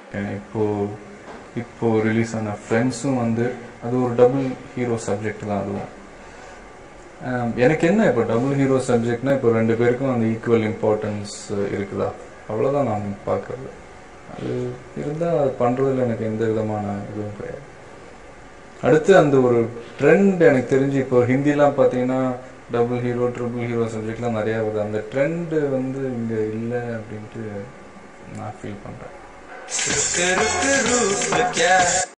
அஹ் இப்போ இப்போ ரிலீஸ் ஆன ஃப்ரெண்ட்ஸும் வந்து அது ஒரு டபுள் ஹீரோ சப்ஜெக்ட் தான் அதுவும் அஹ் எனக்கு என்ன இப்போ டபுள் ஹீரோ சப்ஜெக்ட்னா இப்போ ரெண்டு பேருக்கும் அந்த ஈக்குவல் இம்பார்ட்டன்ஸ் இருக்குதா அவ்வளோதான் நான் பார்க்கறது அது இருந்தால் அது பண்ணுறதுல எனக்கு எந்த விதமான இதுவும் கிடையாது அடுத்து அந்த ஒரு ட்ரெண்ட் எனக்கு தெரிஞ்சு இப்போ ஹிந்திலாம் பார்த்தீங்கன்னா டபுள் ஹீரோ ட்ரிபிள் ஹீரோ சப்ஜெக்ட்லாம் நிறையா வருது அந்த ட்ரெண்ட் வந்து இங்கே இல்லை அப்படின்ட்டு நான் ஃபீல் பண்ணுறேன் रुक रुक रूप क्या